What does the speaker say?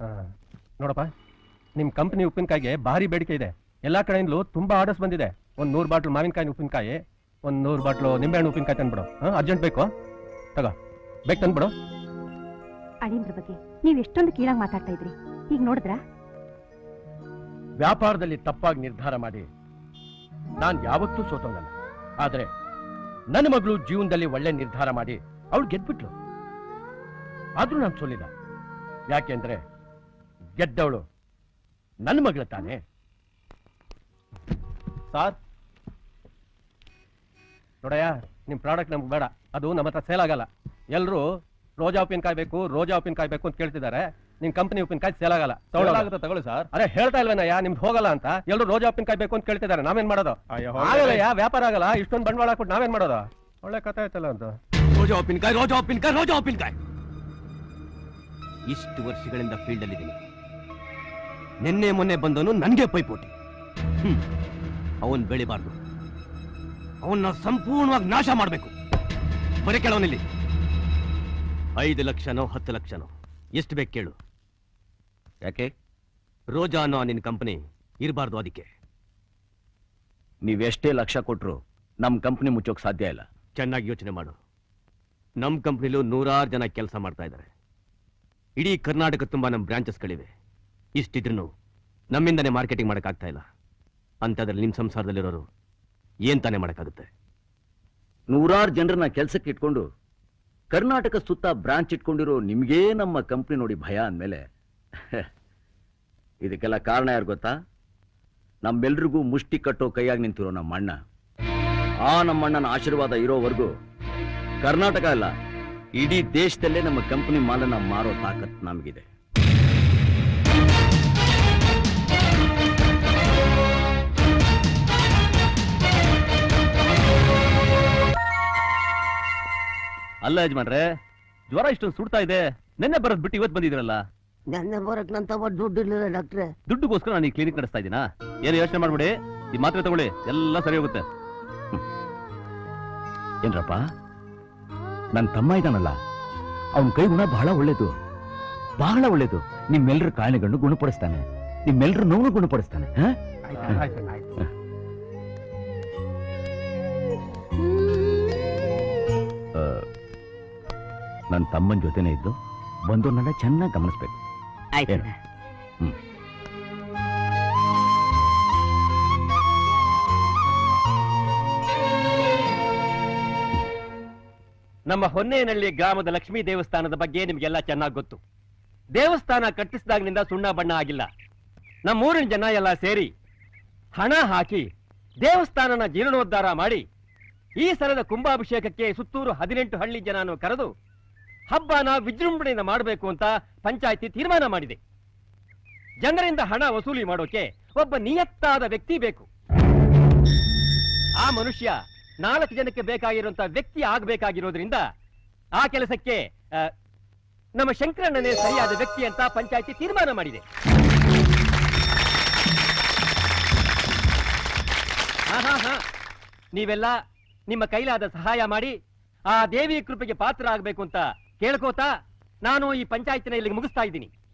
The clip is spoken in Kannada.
ನೋಡಪ್ಪ ನಿಮ್ ಕಂಪನಿ ಉಪ್ಪಿನಕಾಯಿಗೆ ಭಾರಿ ಬೇಡಿಕೆ ಇದೆ ಎಲ್ಲಾ ಕಡೆಯಿಂದಲೂ ತುಂಬಾ ಆರ್ಡರ್ಸ್ ಬಂದಿದೆ ಒಂದ್ ನೂರು ಬಾಟ್ಲು ಮಾವಿನಕಾಯಿ ಉಪ್ಪಿನಕಾಯಿ ಒಂದ್ ನೂರು ಬಾಟ್ಲು ನಿಂಬೆಹಣ್ಣು ಉಪ್ಪಿನಕಾಯಿ ತಂದ್ಬಿಡು ಅರ್ಜೆಂಟ್ ಬೇಕು ತಗೋ ಬೇಕು ತಂದ್ಬಿಡು ಅಳಿಂದ್ರ ಬಗ್ಗೆ ನೀವ್ ಎಷ್ಟೊಂದು ಕೀಳಾಗಿ ಮಾತಾಡ್ತಾ ಇದ್ರಿ ಈಗ ನೋಡಿದ್ರಾ ವ್ಯಾಪಾರದಲ್ಲಿ ತಪ್ಪಾಗಿ ನಿರ್ಧಾರ ಮಾಡಿ ನಾನ್ ಯಾವತ್ತೂ ಸೋತವನಲ್ಲ ಆದ್ರೆ ನನ್ನ ಮಗಳು ಜೀವನದಲ್ಲಿ ಒಳ್ಳೆ ನಿರ್ಧಾರ ಮಾಡಿ ಅವಳು ಗೆದ್ಬಿಟ್ಲು ಆದ್ರೂ ನಾನು ಸೋಲಿಲ್ಲ ಯಾಕೆಂದ್ರೆ ಗೆದ್ದವಳು ನನ್ನ ಮಗಳು ತಾನೇ ಸಾರ್ ನೋಡಯ್ಯ ನಿಮ್ ಪ್ರಾಡಕ್ಟ್ ನಮ್ಗೆ ಬೇಡ ಅದು ನಮ್ಮ ಹತ್ರ ಸೇಲ್ ಆಗಲ್ಲ ಎಲ್ರು ರೋಜಾ ಉಪ್ಪಿನಕಾಯಿ ಬೇಕು ರೋಜಾ ಉಪ್ಪಿನಕಾಯಿ ಬೇಕು ಅಂತ ಕೇಳ್ತಿದ್ದಾರೆ ನಿಮ್ ಕಂಪನಿ ಉಪ್ಪಿನಕಾಯಿ ಸೇಲ್ ಆಗಲ್ಲ ತಗೊಳ್ಳಾಗುತ್ತೆ ತಗೊಳ್ಳಿ ಸರ್ ಅರೆ ಹೇಳ್ತಾ ಇಲ್ವೇನಯ್ಯ ನಿಮ್ದು ಹೋಗಲ್ಲ ಅಂತ ಎಲ್ರು ರೋಜಾ ಉಪ್ಪಿನಕಾಯಿ ಬೇಕು ಅಂತ ಕೇಳ್ತಿದ್ದಾರೆ ನಾವೇನ್ ಮಾಡೋದು ಆಗಲ್ಲಯ್ಯ ವ್ಯಾಪಾರ ಆಗಲ್ಲ ಇಷ್ಟೊಂದು ಬಂಡವಾಳ ಹಾಕ್ಬಿಟ್ಟು ನಾವೇನ್ ಮಾಡೋದು ಒಳ್ಳೆ ಕಥೆ ಆಯ್ತಲ್ಲ ಅಂತ ರೋಜಾ ಉಪ್ಪಿನಕಾಯಿ ರೋಜಾ ಉಪ್ಪಿನಕಾಯಿ ರೋಜಾ ಉಪ್ಪಿನಕಾಯಿ ಇಷ್ಟು ವರ್ಷಗಳಿಂದ ಫೀಲ್ಡ್ ಅಲ್ಲಿ ಇದ್ದೀನಿ ನಿನ್ನೆ ಮೊನ್ನೆ ಬಂದವನು ನನಗೆ ಪೈಪೋಟಿ ಹ್ಮ್ ಅವನ್ ಬೆಳಿಬಾರ್ದು ಅವನ್ನ ಸಂಪೂರ್ಣವಾಗಿ ನಾಶ ಮಾಡಬೇಕು ಬರೀ ಕೇಳವನಿಲ್ಲಿ ಐದು ಲಕ್ಷನೋ ಹತ್ತು ಲಕ್ಷನೋ ಎಷ್ಟು ಬೇಕು ಕೇಳು ಯಾಕೆ ರೋಜಾ ಅನ್ನೋ ನಿನ್ನ ಕಂಪನಿ ಇರಬಾರ್ದು ಅದಕ್ಕೆ ನೀವೆಷ್ಟೇ ಲಕ್ಷ ಕೊಟ್ರು ನಮ್ ಕಂಪ್ನಿ ಮುಚ್ಚೋಕ್ ಸಾಧ್ಯ ಇಲ್ಲ ಚೆನ್ನಾಗಿ ಯೋಚನೆ ಮಾಡು ನಮ್ಮ ಕಂಪ್ನಿಲೂ ನೂರಾರು ಜನ ಕೆಲಸ ಮಾಡ್ತಾ ಇದ್ದಾರೆ ಇಡೀ ಕರ್ನಾಟಕ ತುಂಬಾ ನಮ್ಮ ಬ್ರಾಂಚಸ್ಗಳಿವೆ ಇಷ್ಟಿದ್ರೂ ನಮ್ಮಿಂದನೇ ಮಾರ್ಕೆಟಿಂಗ್ ಮಾಡೋಕ್ಕಾಗ್ತಾ ಇಲ್ಲ ಅಂಥದ್ರಲ್ಲಿ ನಿಮ್ಮ ಸಂಸಾರದಲ್ಲಿರೋರು ಏನ್ ತಾನೇ ಮಾಡೋಕ್ಕಾಗುತ್ತೆ ನೂರಾರು ಜನರನ್ನ ಕೆಲ್ಸಕ್ಕೆ ಇಟ್ಕೊಂಡು ಕರ್ನಾಟಕ ಸುತ್ತ ಬ್ರಾಂಚ್ ಇಟ್ಕೊಂಡಿರೋ ನಿಮ್ಗೇ ನಮ್ಮ ಕಂಪ್ನಿ ನೋಡಿ ಭಯ ಅಂದ್ಮೇಲೆ ಇದಕ್ಕೆಲ್ಲ ಕಾರಣ ಯಾರು ಗೊತ್ತಾ ನಮ್ಮೆಲ್ರಿಗೂ ಮುಷ್ಟಿ ಕಟ್ಟೋ ಕೈಯಾಗಿ ನಿಂತಿರೋ ನಮ್ಮ ಅಣ್ಣ ಆ ನಮ್ಮ ಅಣ್ಣನ ಆಶೀರ್ವಾದ ಇರೋವರೆಗೂ ಕರ್ನಾಟಕ ಅಲ್ಲ ಇಡೀ ದೇಶದಲ್ಲೇ ನಮ್ಮ ಕಂಪನಿ ಮಾಲನ್ನ ಮಾರೋ ತಾಕತ್ ನಮಗಿದೆ ಅಲ್ಲ ಯಜಮಾನ್ರೆ ಜ್ವರ ಇಷ್ಟೊಂದು ಸುಡ್ತಾ ಇದೆ ನಿನ್ನೆ ಬರೋದ್ ಬಿಟ್ಟು ಇವತ್ತು ಬಂದಿದ್ರಲ್ಲ ನನ್ನ ಬರಕ್ ನನ್ನ ತಮ್ಮ ದುಡ್ಡು ಇಲ್ಲ ಡಾಕ್ಟ್ರೆ ದುಡ್ಡುಗೋಸ್ಕರ ನಾನು ಈ ಕ್ಲಿನಿಕ್ ನಡೆಸ್ತಾ ಇದ್ದೀನಾ ಏನು ಯೋಚನೆ ಮಾಡ್ಬಿಡಿ ಈ ಮಾತ್ರೆ ತಗೊಳ್ಳಿ ಎಲ್ಲ ಸರಿ ಹೋಗುತ್ತೆ ಏನ್ರಪ್ಪ ನನ್ನ ತಮ್ಮ ಇದ್ದಾನಲ್ಲ ಅವನ ಕೈ ಗುಣ ಬಹಳ ಒಳ್ಳೇದು ಬಹಳ ಒಳ್ಳೇದು ನಿಮ್ಮೆಲ್ಲರ ಕಾಯಿಲೆಗಳನ್ನು ಗುಣಪಡಿಸ್ತಾನೆ ನಿಮ್ಮೆಲ್ಲರ ನೋವು ಗುಣಪಡಿಸ್ತಾನೆ ಹ? ಆ, ನನ್ನ ತಮ್ಮನ ಜೊತೆನೇ ಇದ್ದು ಬಂದವ್ರನ್ನೆಲ್ಲ ಚೆನ್ನಾಗಿ ಗಮನಿಸ್ಬೇಕು ಏನು? ಹ್ಮ್ ನಮ್ಮ ಹೊನ್ನೇನಹಳ್ಳಿ ಗ್ರಾಮದ ಲಕ್ಷ್ಮೀ ದೇವಸ್ಥಾನದ ಬಗ್ಗೆ ನಿಮ್ಗೆಲ್ಲ ಚೆನ್ನಾಗಿ ಗೊತ್ತು ದೇವಸ್ಥಾನ ಕಟ್ಟಿಸಿದಾಗಿನಿಂದ ಸುಣ್ಣ ಬಣ್ಣ ಆಗಿಲ್ಲ ನಮ್ಮೂರಿನ ಜನ ಎಲ್ಲ ಸೇರಿ ಹಣ ಹಾಕಿ ದೇವಸ್ಥಾನನ ಜೀರ್ಣೋದ್ಧಾರ ಮಾಡಿ ಈ ಸಲದ ಕುಂಭಾಭಿಷೇಕಕ್ಕೆ ಸುತ್ತೂರು ಹದಿನೆಂಟು ಹಳ್ಳಿ ಜನನು ಕರೆದು ಹಬ್ಬನ ವಿಜೃಂಭಣೆಯಿಂದ ಮಾಡಬೇಕು ಅಂತ ಪಂಚಾಯಿತಿ ತೀರ್ಮಾನ ಮಾಡಿದೆ ಜನರಿಂದ ಹಣ ವಸೂಲಿ ಮಾಡೋಕೆ ಒಬ್ಬ ನಿಯತ್ತಾದ ವ್ಯಕ್ತಿ ಬೇಕು ಆ ಮನುಷ್ಯ ನಾಲ್ಕು ಜನಕ್ಕೆ ಬೇಕಾಗಿರುವಂತ ವ್ಯಕ್ತಿ ಆಗ್ಬೇಕಾಗಿರೋದ್ರಿಂದ ಆ ಕೆಲಸಕ್ಕೆ ಆ, ನಮ್ಮ ಶಂಕರಣ್ಣನೇ ಸರಿಯಾದ ವ್ಯಕ್ತಿ ಅಂತ ಪಂಚಾಯತಿ ತೀರ್ಮಾನ ಮಾಡಿದೆ ಹಾ, ಹಾ, ಹಾ. ನೀವೆಲ್ಲ ನಿಮ್ಮ ಕೈಲಾದ ಸಹಾಯ ಮಾಡಿ ಆ ದೇವಿ ಕೃಪೆಗೆ ಪಾತ್ರ ಆಗ್ಬೇಕು ಅಂತ ಕೇಳ್ಕೋತಾ ನಾನು ಈ ಪಂಚಾಯತಿನ ಇಲ್ಲಿಗೆ ಮುಗಿಸ್ತಾ ಇದ್ದೀನಿ